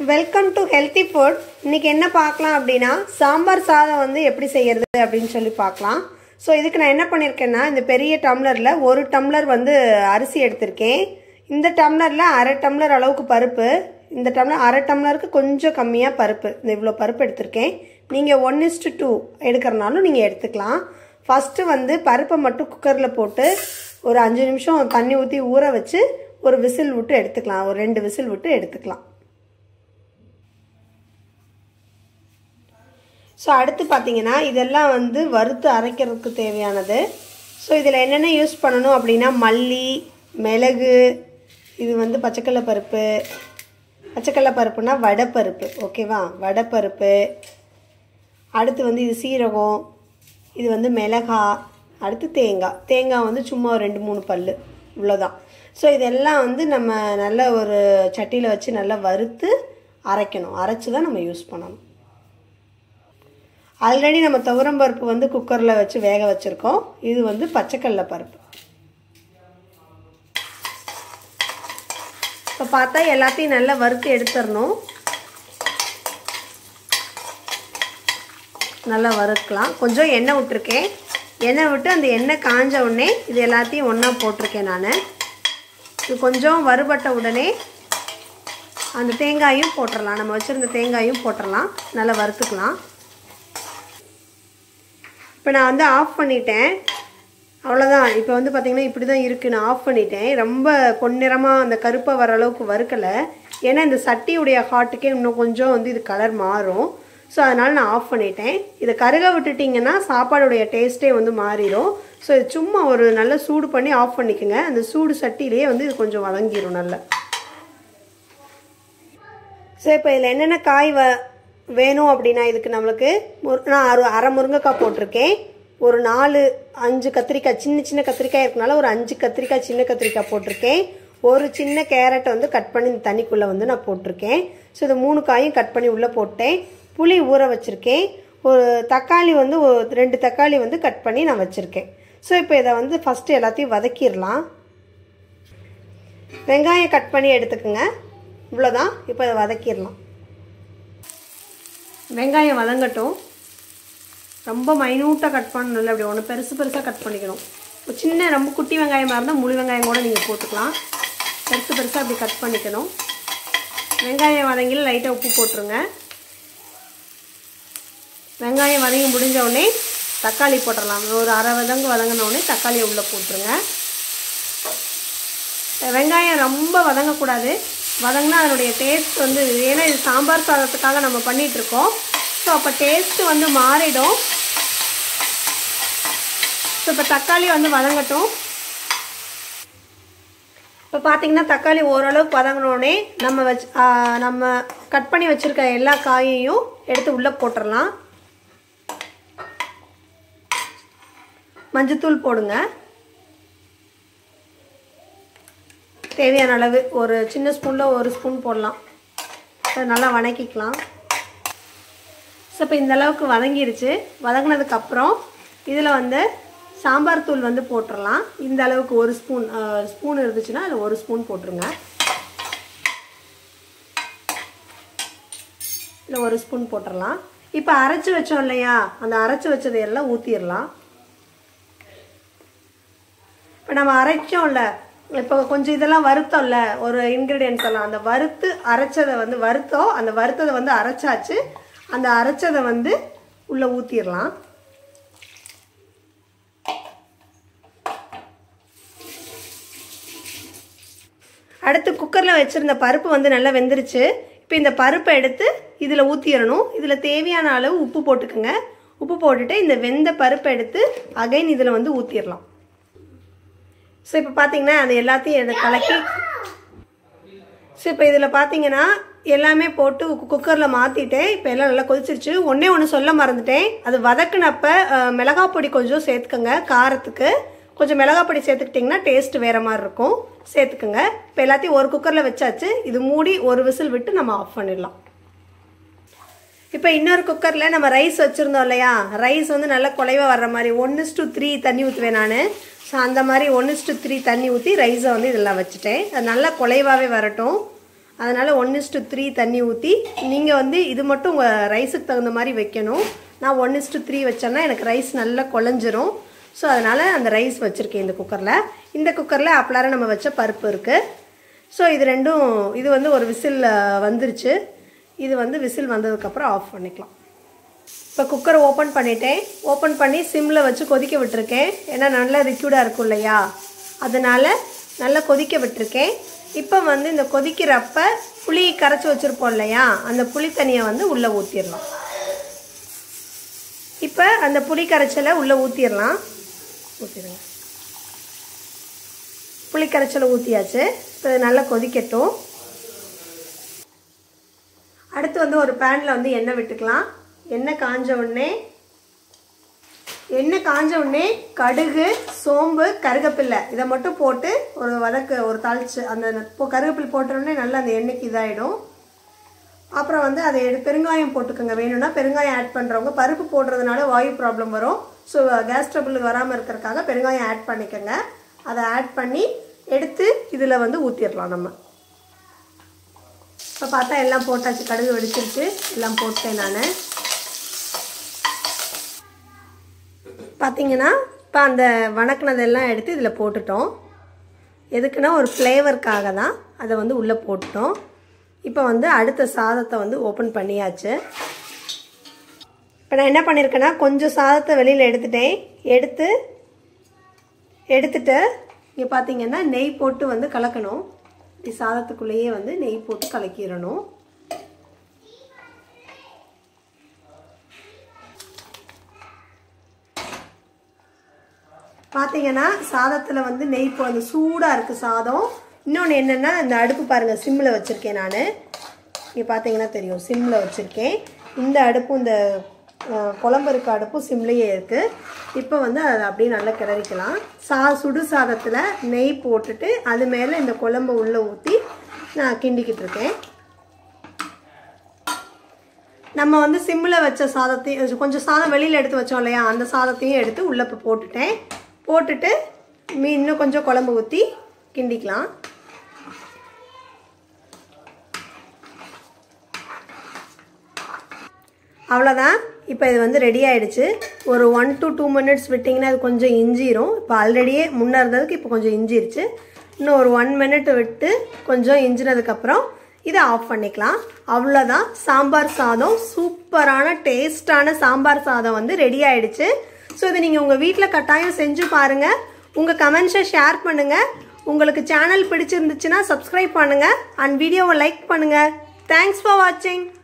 welcome to healthy food இன்னைக்கு என்ன பார்க்கலாம் அப்படின்னா சாம்பார் சாதம் வந்து எப்படி செய்யறது அப்படின்னு சொல்லி பார்க்கலாம் ஸோ இதுக்கு நான் என்ன பண்ணியிருக்கேன்னா இந்த பெரிய டம்ளரில் ஒரு டம்ளர் வந்து அரிசி எடுத்திருக்கேன் இந்த டம்ளரில் அரை டம்ளர் அளவுக்கு பருப்பு இந்த டம்ளர் அரை டம்ளருக்கு கொஞ்சம் கம்மியாக பருப்பு இந்த இவ்வளோ பருப்பு எடுத்திருக்கேன் நீங்கள் ஒன் இஸ்டு டூ எடுக்கிறனாலும் நீங்கள் எடுத்துக்கலாம் ஃபஸ்ட்டு வந்து பருப்பை மட்டும் குக்கரில் போட்டு ஒரு அஞ்சு நிமிஷம் தண்ணி ஊற்றி ஊற வச்சு ஒரு விசில் விட்டு எடுத்துக்கலாம் ஒரு ரெண்டு விசில் விட்டு எடுத்துக்கலாம் ஸோ அடுத்து பார்த்தீங்கன்னா இதெல்லாம் வந்து வறுத்து அரைக்கிறதுக்கு தேவையானது ஸோ இதில் என்னென்ன யூஸ் பண்ணணும் அப்படின்னா மல்லி மிளகு இது வந்து பச்சைக்கடலை பருப்பு பச்சைக்கடலை பருப்புனா வடைப்பருப்பு ஓகேவா வடைப்பருப்பு அடுத்து வந்து இது சீரகம் இது வந்து மிளகா அடுத்து தேங்காய் தேங்காய் வந்து சும்மா ஒரு ரெண்டு மூணு பல் இவ்வளோதான் ஸோ இதெல்லாம் வந்து நம்ம நல்ல ஒரு சட்டியில் வச்சு நல்லா வறுத்து அரைக்கணும் அரைச்சி தான் நம்ம யூஸ் பண்ணணும் ஆல்ரெடி நம்ம துவரம் பருப்பு வந்து குக்கரில் வச்சு வேக வச்சுருக்கோம் இது வந்து பச்சைக்கடலை பருப்பு இப்போ பார்த்தா எல்லாத்தையும் நல்லா வறுத்து எடுத்துடணும் நல்லா வறுக்கலாம் கொஞ்சம் எண்ணெய் விட்டுருக்கேன் எண்ணெய் விட்டு அந்த எண்ணெய் காஞ்ச உடனே இது எல்லாத்தையும் ஒன்றா போட்டிருக்கேன் நான் இது கொஞ்சம் வறுபட்ட உடனே அந்த தேங்காயும் போட்டுடலாம் நம்ம வச்சுருந்த தேங்காயும் போட்டுடலாம் நல்லா வறுத்துக்கலாம் இப்போ நான் வந்து ஆஃப் பண்ணிட்டேன் அவ்வளோதான் இப்போ வந்து பார்த்திங்கன்னா இப்படி தான் இருக்குது நான் ஆஃப் பண்ணிட்டேன் ரொம்ப பொன்னிறமாக அந்த கருப்பாக வர அளவுக்கு வறுக்கலை ஏன்னா இந்த சட்டியுடைய ஹாட்டுக்கே இன்னும் கொஞ்சம் வந்து இது கலர் மாறும் ஸோ அதனால் நான் ஆஃப் பண்ணிட்டேன் இதை கருக விட்டுட்டிங்கன்னா சாப்பாடுடைய டேஸ்ட்டே வந்து மாறிடும் ஸோ இது சும்மா ஒரு நல்ல சூடு பண்ணி ஆஃப் பண்ணிக்கோங்க அந்த சூடு சட்டியிலேயே வந்து இது கொஞ்சம் வதங்கிடும் நல்லா ஸோ இப்போ இதில் என்னென்ன காய் வ வேணும் அப்படின்னா இதுக்கு நம்மளுக்கு நான் அரை அரை முருங்கைக்காய் போட்டிருக்கேன் ஒரு நாலு அஞ்சு கத்திரிக்காய் சின்ன சின்ன கத்திரிக்காய் இருக்கனால ஒரு அஞ்சு கத்திரிக்காய் சின்ன கத்திரிக்காய் போட்டிருக்கேன் ஒரு சின்ன கேரட்டை வந்து கட் பண்ணி இந்த தண்ணிக்குள்ளே வந்து நான் போட்டிருக்கேன் ஸோ இது மூணு காயும் கட் பண்ணி உள்ளே போட்டேன் புளி ஊற வச்சுருக்கேன் ஒரு தக்காளி வந்து ஒரு ரெண்டு தக்காளி வந்து கட் பண்ணி நான் வச்சுருக்கேன் ஸோ இப்போ இதை வந்து ஃபஸ்ட்டு எல்லாத்தையும் வதக்கிடலாம் வெங்காயம் கட் பண்ணி எடுத்துக்கோங்க இவ்வளோதான் இப்போ இதை வதக்கிடலாம் வெங்காயம் வதங்கட்டும் ரொம்ப மைனூட்டாக கட் பண்ணணும் அப்படி ஒன்று பெருசு பெருசாக கட் பண்ணிக்கணும் ஒரு சின்ன ரொம்ப குட்டி வெங்காயமாக இருந்தால் முழு வெங்காயம் கூட நீங்கள் போட்டுக்கலாம் பெருசு பெருசாக அப்படி கட் பண்ணிக்கணும் வெங்காயம் வதங்கியில் லைட்டாக உப்பு போட்டுருங்க வெங்காயம் வதங்கி முடிஞ்ச உடனே தக்காளி போட்டுடலாம் ஒரு அரை வதங்கு வதங்கின உடனே தக்காளியை உள்ளே போட்டுருங்க வெங்காயம் ரொம்ப வதங்கக்கூடாது வதங்கினா அதனுடைய டேஸ்ட் வந்து ஏன்னா இது சாம்பார் சாதத்துக்காக நம்ம பண்ணிகிட்ருக்கோம் ஸோ அப்போ டேஸ்ட்டு வந்து மாறிடும் ஸோ இப்போ தக்காளி வந்து வதங்கட்டும் இப்போ பார்த்தீங்கன்னா தக்காளி ஓரளவுக்கு வதங்கினோடனே நம்ம வச்சு நம்ம கட் பண்ணி வச்சுருக்க எல்லா காயையும் எடுத்து உள்ளே போட்டுடலாம் மஞ்சத்தூள் போடுங்க தேவையான அளவு ஒரு சின்ன ஸ்பூனில் ஒரு ஸ்பூன் போடலாம் நல்லா வதக்கிக்கலாம் ஸோ இப்போ இந்த அளவுக்கு வதங்கிருச்சு வதங்கினதுக்கப்புறம் இதில் வந்து சாம்பார் தூள் வந்து போட்டுடலாம் இந்த அளவுக்கு ஒரு ஸ்பூன் ஸ்பூன் இருந்துச்சுன்னா அதில் ஒரு ஸ்பூன் போட்டுருங்க இல்லை ஒரு ஸ்பூன் போட்டுடலாம் இப்போ அரைச்சி வச்சோம் இல்லையா அந்த அரைச்சி வச்சதை எல்லாம் ஊற்றிடலாம் இப்போ நம்ம அரைச்சோம்ல இப்போ கொஞ்சம் இதெல்லாம் வறுத்தோம்ல ஒரு இன்க்ரீடியன்ஸ் எல்லாம் அந்த வறுத்து அரைச்சதை வந்து வறுத்தோம் அந்த வறுத்ததை வந்து அரைச்சாச்சு அந்த அரைச்சதை வந்து உள்ளே ஊற்றிடலாம் அடுத்து குக்கரில் வச்சுருந்த பருப்பு வந்து நல்லா வெந்துருச்சு இப்போ இந்த பருப்பை எடுத்து இதில் ஊற்றிடணும் இதில் தேவையான அளவு உப்பு போட்டுக்கோங்க உப்பு போட்டுட்டு இந்த வெந்த பருப்பை எடுத்து அகைன் இதில் வந்து ஊற்றிடலாம் ஸோ இப்போ பார்த்தீங்கன்னா அது எல்லாத்தையும் எடு கலக்கி ஸோ இப்போ இதில் பார்த்தீங்கன்னா எல்லாமே போட்டு குக்கரில் மாற்றிட்டேன் இப்போ எல்லாம் நல்லா கொதிச்சிருச்சு ஒன்றே ஒன்று சொல்ல மறந்துட்டேன் அது வதக்குனப்ப மிளகா பொடி கொஞ்சம் சேர்த்துக்கோங்க காரத்துக்கு கொஞ்சம் மிளகா பொடி சேர்த்துக்கிட்டிங்கன்னா டேஸ்ட் வேறு மாதிரி இருக்கும் சேர்த்துக்குங்க இப்போ எல்லாத்தையும் ஒரு குக்கரில் வச்சாச்சு இது மூடி ஒரு விசில் விட்டு நம்ம ஆஃப் பண்ணிடலாம் இப்போ இன்னொரு குக்கரில் நம்ம ரைஸ் வச்சுருந்தோம் இல்லையா ரைஸ் வந்து நல்லா குலைவாக வர்ற மாதிரி ஒன்று டு த்ரீ தண்ணி ஊற்றுவேன் நான் ஸோ அந்த மாதிரி ஒன்று டு த்ரீ தண்ணி ஊற்றி ரைஸை வந்து இதெல்லாம் வச்சுட்டேன் அது நல்லா குலைவாகவே வரட்டும் அதனால் ஒன் இஸ்டு த்ரீ தண்ணி ஊற்றி நீங்கள் வந்து இது மட்டும் உங்கள் ரைஸுக்கு தகுந்த மாதிரி வைக்கணும் நான் ஒன் இஸ்டு த்ரீ வச்சேன்னா எனக்கு ரைஸ் நல்லா குழஞ்சிரும் ஸோ அதனால் அந்த ரைஸ் வச்சுருக்கேன் இந்த குக்கரில் இந்த குக்கரில் அப்பளார நம்ம வச்ச பருப்பு இருக்குது ஸோ இது ரெண்டும் இது வந்து ஒரு விசில் வந்துருச்சு இது வந்து விசில் வந்ததுக்கப்புறம் ஆஃப் பண்ணிக்கலாம் இப்போ குக்கர் ஓப்பன் பண்ணிட்டேன் ஓப்பன் பண்ணி சிம்மில் வச்சு கொதிக்க விட்டுருக்கேன் ஏன்னா நல்லா லிக்யூடாக இருக்கும் இல்லையா அதனால் நல்லா கொதிக்க விட்டுருக்கேன் இப்போ வந்து இந்த கொதிக்கிறப்ப புளி கரைச்சி வச்சுருப்போம் இல்லையா அந்த புளி தண்ணியை வந்து உள்ளே ஊற்றிடலாம் இப்போ அந்த புளி கரைச்சலை உள்ளே ஊற்றிடலாம் ஊற்றிடுங்க புளி கரைச்சலை ஊற்றியாச்சு இப்போ இது நல்லா கொதிக்கட்டும் அடுத்து வந்து ஒரு பேனில் வந்து எண்ணெய் விட்டுக்கலாம் எண்ணெய் காஞ்ச உடனே எண்ணெய் காஞ்ச உடனே கடுகு சோம்பு கருகப்பில்லை இதை மட்டும் போட்டு ஒரு வதக்கு ஒரு தாளிச்சு அந்த இப்போ கருகப்பில் போட்ட உடனே நல்லா அந்த எண்ணெய்க்கு இதாகிடும் அப்புறம் வந்து அதை எடு பெருங்காயம் போட்டுக்கோங்க வேணும்னா பெருங்காயம் ஆட் பண்ணுறவங்க பருப்பு போடுறதுனால வாயு ப்ராப்ளம் வரும் ஸோ கேஸ் ட்ரபிள் வராமல் இருக்கிறதுக்காக பெருங்காயம் ஆட் பண்ணிக்கோங்க அதை ஆட் பண்ணி எடுத்து இதில் வந்து ஊற்றிடலாம் நம்ம இப்போ பார்த்தா எல்லாம் போட்டாச்சு கடுகு வெடிச்சிருச்சு எல்லாம் போட்டேன் நான் பார்த்தீங்கன்னா இப்போ அந்த வணக்கினதெல்லாம் எடுத்து இதில் போட்டுட்டோம் எதுக்குன்னா ஒரு ஃப்ளேவருக்காக தான் அதை வந்து உள்ளே போட்டுட்டோம் இப்போ வந்து அடுத்த சாதத்தை வந்து ஓப்பன் பண்ணியாச்சு இப்போ நான் என்ன பண்ணியிருக்கேன்னா கொஞ்சம் சாதத்தை வெளியில் எடுத்துட்டேன் எடுத்து எடுத்துட்டு இங்கே பார்த்தீங்கன்னா நெய் போட்டு வந்து கலக்கணும் இப்படி சாதத்துக்குள்ளேயே வந்து நெய் போட்டு கலக்கிடணும் பார்த்தீங்கன்னா சாதத்தில் வந்து நெய் போ அந்த சூடாக இருக்குது சாதம் இன்னொன்று என்னென்னா இந்த அடுப்பு பாருங்கள் சிம்மில் வச்சுருக்கேன் நான் இங்கே பார்த்தீங்கன்னா தெரியும் சிம்மில் வச்சுருக்கேன் இந்த அடுப்பும் இந்த அஹ், குழம்பு இருக்க அடுப்பும் சிம்லேயே இருக்குது இப்போ வந்து அதை அப்படியே நல்லா கிளறிக்கலாம் சா சுடு சாதத்தில் நெய் போட்டுட்டு அது மேலே இந்த குழம்பு உள்ளே ஊற்றி நான் கிண்டிக்கிட்டு இருக்கேன் நம்ம வந்து சிம்மில் வச்ச சாதத்தையும் கொஞ்சம் சாதம் வெளியில் எடுத்து வச்சோம் இல்லையா அந்த சாதத்தையும் எடுத்து உள்ளே இப்போ போட்டுட்டேன் போட்டுட்டு மீ இன்னும் கொஞ்சம் குழம்பு ஊற்றி கிண்டிக்கலாம் அவ்வளோதான் இப்போ இது வந்து ரெடி ஆயிடுச்சு ஒரு ஒன் to டூ மினிட்ஸ் விட்டிங்கன்னா அது கொஞ்சம் இஞ்சிரும் இப்போ ஆல்ரெடியே முன்னே இருந்ததுக்கு இப்போ கொஞ்சம் இஞ்சிருச்சு இன்னும் ஒரு ஒன் மினிட் விட்டு கொஞ்சம் இஞ்சினதுக்கப்புறம் இதை ஆஃப் பண்ணிக்கலாம் அவ்வளோதான் சாம்பார் சாதம் சூப்பரான டேஸ்டான சாம்பார் சாதம் வந்து ரெடி ஆயிடுச்சு ஸோ இதை நீங்கள் உங்கள் வீட்டில் கட்டாயம் செஞ்சு பாருங்கள் உங்கள் கமெண்ட்ஸை ஷேர் பண்ணுங்கள் உங்களுக்கு சேனல் பிடிச்சிருந்துச்சுன்னா சப்ஸ்கிரைப் பண்ணுங்கள் அண்ட் வீடியோவை லைக் பண்ணுங்கள் தேங்க்ஸ் ஃபார் வாட்சிங்